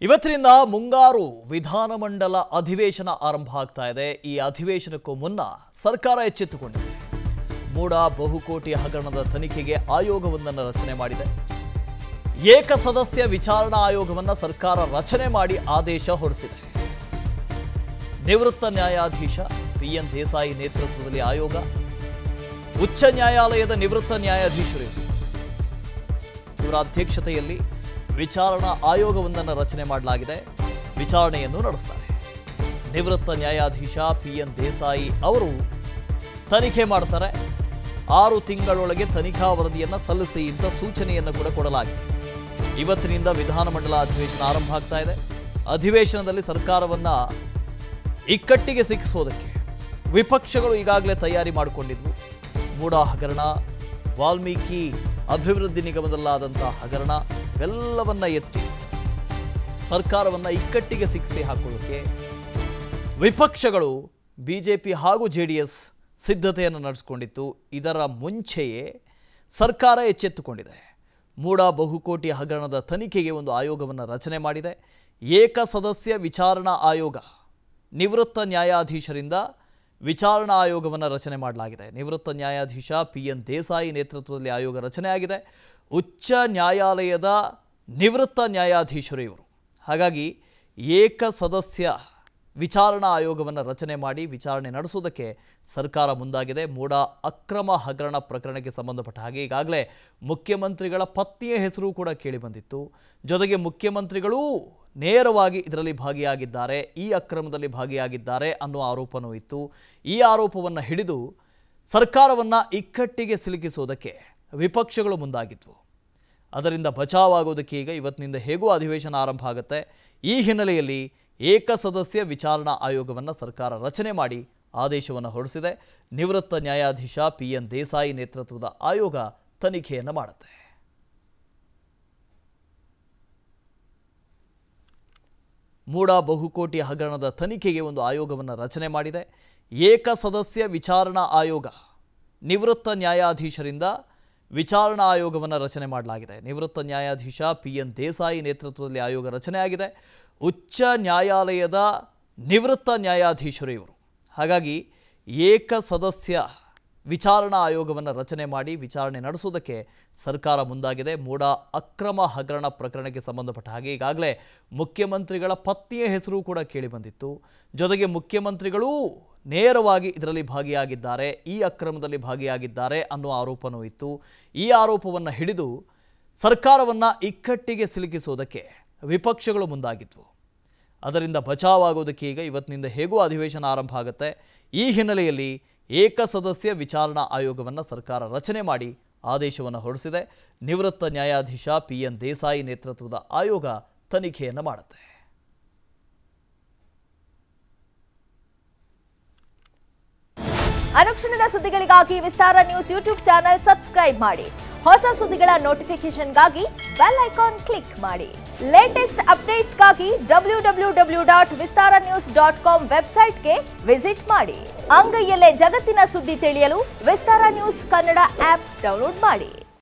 ಇವತ್ತಿನಿಂದ ಮುಂಗಾರು ವಿಧಾನಮಂಡಲ ಅಧಿವೇಶನ ಆರಂಭ ಆಗ್ತಾ ಇದೆ ಈ ಅಧಿವೇಶನಕ್ಕೂ ಮುನ್ನ ಸರ್ಕಾರ ಎಚ್ಚೆತ್ತುಕೊಂಡಿದೆ ಮೂಡ ಬಹುಕೋಟಿ ಹಗರಣದ ತನಿಖೆಗೆ ಆಯೋಗವೊಂದನ್ನು ರಚನೆ ಮಾಡಿದೆ ಏಕಸದಸ್ಯ ವಿಚಾರಣಾ ಆಯೋಗವನ್ನು ಸರ್ಕಾರ ರಚನೆ ಮಾಡಿ ಆದೇಶ ಹೊರಡಿಸಿದೆ ನಿವೃತ್ತ ನ್ಯಾಯಾಧೀಶ ಪಿ ಎನ್ ದೇಸಾಯಿ ನೇತೃತ್ವದಲ್ಲಿ ಆಯೋಗ ಉಚ್ಚ ನ್ಯಾಯಾಲಯದ ನಿವೃತ್ತ ನ್ಯಾಯಾಧೀಶರು ಇವರು. ಇವರ ಅಧ್ಯಕ್ಷತೆಯಲ್ಲಿ ವಿಚಾರಣಾ ಆಯೋಗವೊಂದನ್ನು ರಚನೆ ಮಾಡಲಾಗಿದೆ ವಿಚಾರಣೆಯನ್ನು ನಡೆಸ್ತಾರೆ ನಿವೃತ್ತ ನ್ಯಾಯಾಧೀಶ ಪಿ ಎನ್ ದೇಸಾಯಿ ಅವರು ತನಿಖೆ ಮಾಡ್ತಾರೆ ಆರು ತಿಂಗಳೊಳಗೆ ತನಿಖಾ ವರದಿಯನ್ನು ಸಲ್ಲಿಸಿ ಅಂತ ಸೂಚನೆಯನ್ನು ಕೂಡ ಕೊಡಲಾಗಿದೆ ಇವತ್ತಿನಿಂದ ವಿಧಾನಮಂಡಲ ಅಧಿವೇಶನ ಆರಂಭ ಆಗ್ತಾ ಇದೆ ಅಧಿವೇಶನದಲ್ಲಿ ಸರ್ಕಾರವನ್ನ ಇಕ್ಕಟ್ಟಿಗೆ ಸಿಕ್ಕಿಸೋದಕ್ಕೆ ವಿಪಕ್ಷಗಳು ಈಗಾಗಲೇ ತಯಾರಿ ಮಾಡಿಕೊಂಡಿದ್ವು ಮೂಡ ಹಗರಣ ವಾಲ್ಮೀಕಿ ಅಭಿವೃದ್ಧಿ ನಿಗಮದಲ್ಲಾದಂಥ ಹಗರಣ ಇವೆಲ್ಲವನ್ನ ಎತ್ತಿ ಸರ್ಕಾರವನ್ನ ಇಕ್ಕಟ್ಟಿಗೆ ಸಿಕ್ಕಿಸಿ ಹಾಕೋದಕ್ಕೆ ವಿಪಕ್ಷಗಳು ಬಿಜೆಪಿ ಹಾಗೂ ಜೆ ಡಿ ಎಸ್ ಸಿದ್ಧತೆಯನ್ನು ನಡೆಸಿಕೊಂಡಿತ್ತು ಇದರ ಮುಂಚೆಯೇ ಸರ್ಕಾರ ಎಚ್ಚೆತ್ತುಕೊಂಡಿದೆ ಮೂಡ ಬಹುಕೋಟಿ ಹಗರಣದ ತನಿಖೆಗೆ ಒಂದು ಆಯೋಗವನ್ನು ರಚನೆ ಮಾಡಿದೆ ಏಕಸದಸ್ಯ ವಿಚಾರಣಾ ಆಯೋಗ ನಿವೃತ್ತ ನ್ಯಾಯಾಧೀಶರಿಂದ ವಿಚಾರಣಾ ಆಯೋಗವನ್ನು ರಚನೆ ಮಾಡಲಾಗಿದೆ ನಿವೃತ್ತ ನ್ಯಾಯಾಧೀಶ ಪಿ ಎನ್ ದೇಸಾಯಿ ನೇತೃತ್ವದಲ್ಲಿ ಆಯೋಗ ರಚನೆಯಾಗಿದೆ ಉಚ್ಚ ನ್ಯಾಯಾಲಯದ ನಿವೃತ್ತ ನ್ಯಾಯಾಧೀಶರು ಇವರು ಹಾಗಾಗಿ ಏಕಸದಸ್ಯ ವಿಚಾರಣಾ ಆಯೋಗವನ್ನು ರಚನೆ ಮಾಡಿ ವಿಚಾರಣೆ ನಡೆಸುವುದಕ್ಕೆ ಸರ್ಕಾರ ಮುಂದಾಗಿದೆ ಮೂಡ ಅಕ್ರಮ ಹಗರಣ ಪ್ರಕರಣಕ್ಕೆ ಸಂಬಂಧಪಟ್ಟ ಹಾಗೆ ಈಗಾಗಲೇ ಮುಖ್ಯಮಂತ್ರಿಗಳ ಪತ್ನಿಯ ಹೆಸರು ಕೂಡ ಕೇಳಿಬಂದಿತ್ತು ಜೊತೆಗೆ ಮುಖ್ಯಮಂತ್ರಿಗಳೂ ನೇರವಾಗಿ ಇದರಲ್ಲಿ ಭಾಗಿಯಾಗಿದ್ದಾರೆ ಈ ಅಕ್ರಮದಲ್ಲಿ ಭಾಗಿಯಾಗಿದ್ದಾರೆ ಅನ್ನೋ ಆರೋಪನೂ ಇತ್ತು ಈ ಆರೋಪವನ್ನು ಹಿಡಿದು ಸರ್ಕಾರವನ್ನು ಇಕ್ಕಟ್ಟಿಗೆ ಸಿಲುಕಿಸುವುದಕ್ಕೆ ವಿಪಕ್ಷಗಳು ಮುಂದಾಗಿದ್ವು ಅದರಿಂದ ಬಚಾವಾಗೋದಕ್ಕೆ ಈಗ ಇವತ್ತಿನಿಂದ ಹೇಗೂ ಅಧಿವೇಶನ ಆರಂಭ ಆಗುತ್ತೆ ಈ ಹಿನ್ನೆಲೆಯಲ್ಲಿ ಏಕಸದಸ್ಯ ವಿಚಾರಣಾ ಆಯೋಗವನ್ನು ಸರ್ಕಾರ ರಚನೆ ಮಾಡಿ ಆದೇಶವನ್ನು ಹೊರಡಿಸಿದೆ ನಿವೃತ್ತ ನ್ಯಾಯಾಧೀಶ ಪಿ ಎನ್ ದೇಸಾಯಿ ನೇತೃತ್ವದ ಆಯೋಗ ತನಿಖೆಯನ್ನು ಮಾಡುತ್ತೆ ಮೂಡ ಬಹುಕೋಟಿ ಹಗರಣದ ತನಿಖೆಗೆ ಒಂದು ಆಯೋಗವನ್ನು ರಚನೆ ಮಾಡಿದೆ ಏಕಸದಸ್ಯ ವಿಚಾರಣಾ ಆಯೋಗ ನಿವೃತ್ತ ನ್ಯಾಯಾಧೀಶರಿಂದ ವಿಚಾರಣಾ ಆಯೋಗವನ್ನು ರಚನೆ ಮಾಡಲಾಗಿದೆ ನಿವೃತ್ತ ನ್ಯಾಯಾಧೀಶ ಪಿ ಎನ್ ದೇಸಾಯಿ ನೇತೃತ್ವದಲ್ಲಿ ಆಯೋಗ ರಚನೆಯಾಗಿದೆ ಉಚ್ಚ ನ್ಯಾಯಾಲಯದ ನಿವೃತ್ತ ನ್ಯಾಯಾಧೀಶರು ಇವರು ಹಾಗಾಗಿ ಏಕಸದಸ್ಯ ವಿಚಾರಣಾ ಆಯೋಗವನ್ನು ರಚನೆ ಮಾಡಿ ವಿಚಾರಣೆ ನಡೆಸುವುದಕ್ಕೆ ಸರ್ಕಾರ ಮುಂದಾಗಿದೆ ಮೂಡ ಅಕ್ರಮ ಹಗರಣ ಪ್ರಕರಣಕ್ಕೆ ಸಂಬಂಧಪಟ್ಟ ಹಾಗೆ ಈಗಾಗಲೇ ಮುಖ್ಯಮಂತ್ರಿಗಳ ಪತ್ನಿಯ ಹೆಸರು ಕೂಡ ಕೇಳಿಬಂದಿತ್ತು ಜೊತೆಗೆ ಮುಖ್ಯಮಂತ್ರಿಗಳೂ ನೇರವಾಗಿ ಇದರಲ್ಲಿ ಭಾಗಿಯಾಗಿದ್ದಾರೆ ಈ ಅಕ್ರಮದಲ್ಲಿ ಭಾಗಿಯಾಗಿದ್ದಾರೆ ಅನ್ನೋ ಆರೋಪನೂ ಇತ್ತು ಈ ಆರೋಪವನ್ನು ಹಿಡಿದು ಸರ್ಕಾರವನ್ನು ಇಕ್ಕಟ್ಟಿಗೆ ಸಿಲುಕಿಸುವುದಕ್ಕೆ ವಿಪಕ್ಷಗಳು ಮುಂದಾಗಿದ್ವು ಅದರಿಂದ ಬಚಾವಾಗೋದಕ್ಕೆ ಈಗ ಇವತ್ತಿನಿಂದ ಹೇಗೂ ಅಧಿವೇಶನ ಆರಂಭ ಆಗುತ್ತೆ ಈ ಹಿನ್ನೆಲೆಯಲ್ಲಿ ಏಕಸದಸ್ಯ ವಿಚಾರಣಾ ಆಯೋಗವನ್ನು ಸರ್ಕಾರ ರಚನೆ ಮಾಡಿ ಆದೇಶವನ್ನು ಹೊರಡಿಸಿದೆ ನಿವೃತ್ತ ನ್ಯಾಯಾಧೀಶ ಪಿ ಎನ್ ದೇಸಾಯಿ ನೇತೃತ್ವದ ಆಯೋಗ ತನಿಖೆಯನ್ನು ಮಾಡುತ್ತೆ ಅನುಕ್ಷಣದ ಸುದ್ದಿಗಳಿಗಾಗಿ Vistara news YouTube channel subscribe ಮಾಡಿ ಹೊಸ ಸುದ್ದಿಗಳ ನೋಟಿಫಿಕೇಶನ್ಗಾಗಿ ಬೆಲ್ ಐಕಾನ್ ಕ್ಲಿಕ್ ಮಾಡಿ ಲೇಟೆಸ್ಟ್ ಅಪ್ಡೇಟ್ಸ್ಗಾಗಿ W W W dot Vistara news dot com ವೆಬ್ಸೈಟ್ಗೆ ವಿಸಿಟ್ ಮಾಡಿ ಅಂಗೈಯಲ್ಲೇ ಜಗತ್ತಿನ ಸುದ್ದಿ ತಿಳಿಯಲು Vistara news Kannada app download ಮಾಡಿ